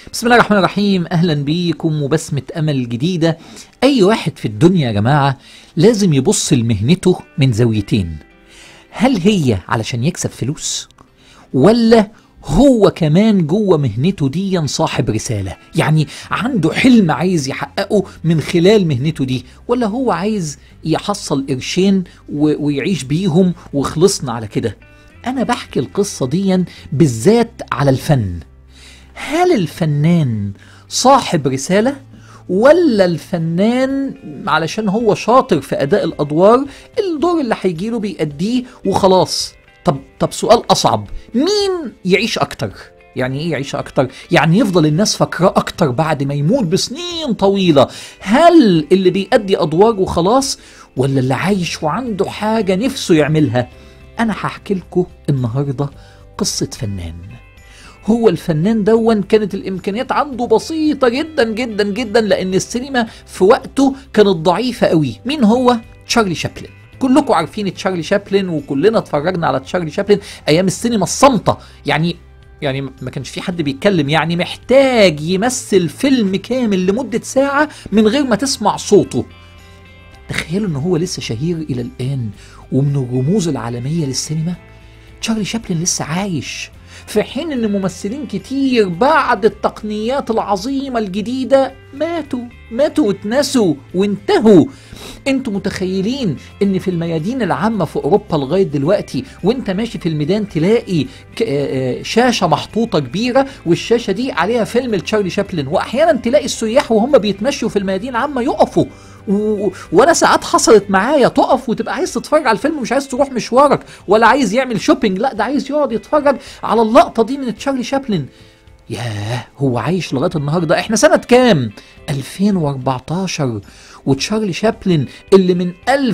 بسم الله الرحمن الرحيم اهلا بيكم وبسمة امل جديدة اي واحد في الدنيا يا جماعة لازم يبص لمهنته من زاويتين هل هي علشان يكسب فلوس ولا هو كمان جوه مهنته دي صاحب رسالة يعني عنده حلم عايز يحققه من خلال مهنته دي ولا هو عايز يحصل قرشين و- ويعيش بيهم وخلصنا على كده انا بحكي القصة دي بالذات على الفن هل الفنان صاحب رسالة ولا الفنان علشان هو شاطر في أداء الأدوار الدور اللي هيجيله بيأديه وخلاص طب طب سؤال أصعب مين يعيش أكتر؟ يعني ايه يعيش اكتر؟ يعني يفضل الناس فاكراه اكتر بعد ما يموت بسنين طويله، هل اللي بيأدي ادوار وخلاص ولا اللي عايش وعنده حاجه نفسه يعملها؟ انا هحكي لكم النهارده قصه فنان. هو الفنان دون كانت الامكانيات عنده بسيطه جدا جدا جدا لان السينما في وقته كانت ضعيفه قوي مين هو تشارلي شابلن كلكم عارفين تشارلي شابلن وكلنا اتفرجنا على تشارلي شابلن ايام السينما الصامته يعني يعني ما كانش في حد بيتكلم يعني محتاج يمثل فيلم كامل لمده ساعه من غير ما تسمع صوته تخيلوا ان هو لسه شهير الى الان ومن الرموز العالميه للسينما تشارلي شابلن لسه عايش في حين ان ممثلين كتير بعد التقنيات العظيمة الجديدة ماتوا ماتوا واتنسوا وانتهوا انتوا متخيلين ان في الميادين العامة في اوروبا لغاية دلوقتي وانت ماشي في الميدان تلاقي ك- آه، آه، شاشة محطوطة كبيرة والشاشة دي عليها فيلم لتشارلي شابلن واحيانا تلاقي السياح وهم بيتمشوا في الميادين العامة يقفوا و... وانا ساعات حصلت معايا تقف وتبقى عايز تتفرج على الفيلم مش عايز تروح مشوارك ولا عايز يعمل شوبينج لا ده عايز يقعد يتفرج على اللقطه دي من تشارلي شابلن ياه هو عايش لغايه النهارده احنا سنه كام 2014 وتشارلي شابلن اللي من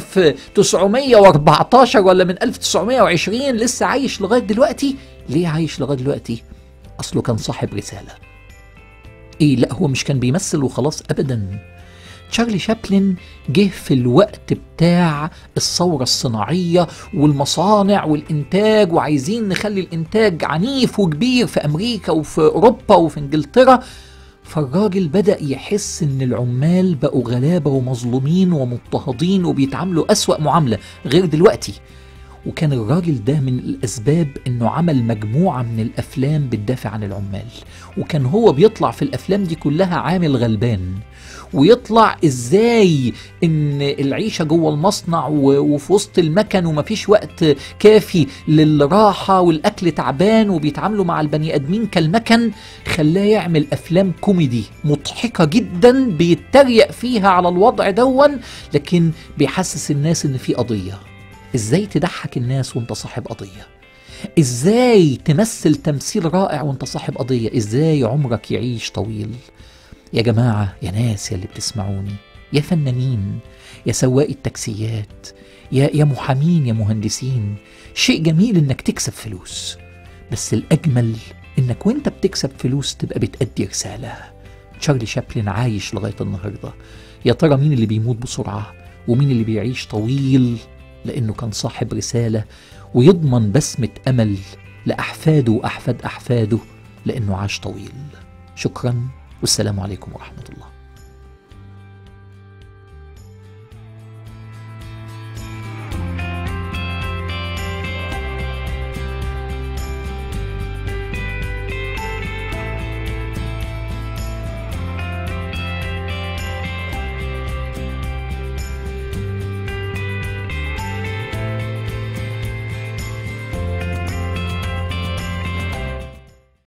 1914 ولا من 1920 لسه عايش لغايه دلوقتي ليه عايش لغايه دلوقتي اصله كان صاحب رساله ايه لا هو مش كان بيمثل وخلاص ابدا تشارلي شابلن جه في الوقت بتاع الثورة الصناعية والمصانع والإنتاج وعايزين نخلي الإنتاج عنيف وكبير في أمريكا وفي أوروبا وفي إنجلترا فالراجل بدأ يحس إن العمال بقوا غلابة ومظلومين ومضطهدين وبيتعاملوا أسوأ معاملة غير دلوقتي وكان الراجل ده من الأسباب إنه عمل مجموعة من الأفلام بتدافع عن العمال وكان هو بيطلع في الأفلام دي كلها عامل غلبان ويطلع ازاي ان العيشه جوه المصنع و- وفي وسط المكن ومفيش وقت كافي للراحه والاكل تعبان وبيتعاملوا مع البني ادمين كالمكن خلاه يعمل افلام كوميدي مضحكه جدا بيتريق فيها على الوضع دون لكن بيحسس الناس ان في قضيه ازاي تضحك الناس وانت صاحب قضيه ازاي تمثل تمثيل رائع وانت صاحب قضيه ازاي عمرك يعيش طويل يا جماعة يا ناس يا اللي بتسمعوني يا فنانين يا سواقي التاكسيات يا يا محامين يا مهندسين شيء جميل انك تكسب فلوس بس الأجمل انك وانت بتكسب فلوس تبقى بتأدي رسالة تشارلي شابلن عايش لغاية النهاردة يا ترى مين اللي بيموت بسرعة ومين اللي بيعيش طويل لأنه كان صاحب رسالة ويضمن بسمة أمل لأحفاده وأحفاد أحفاده لأنه عاش طويل شكرا والسلام عليكم ورحمة الله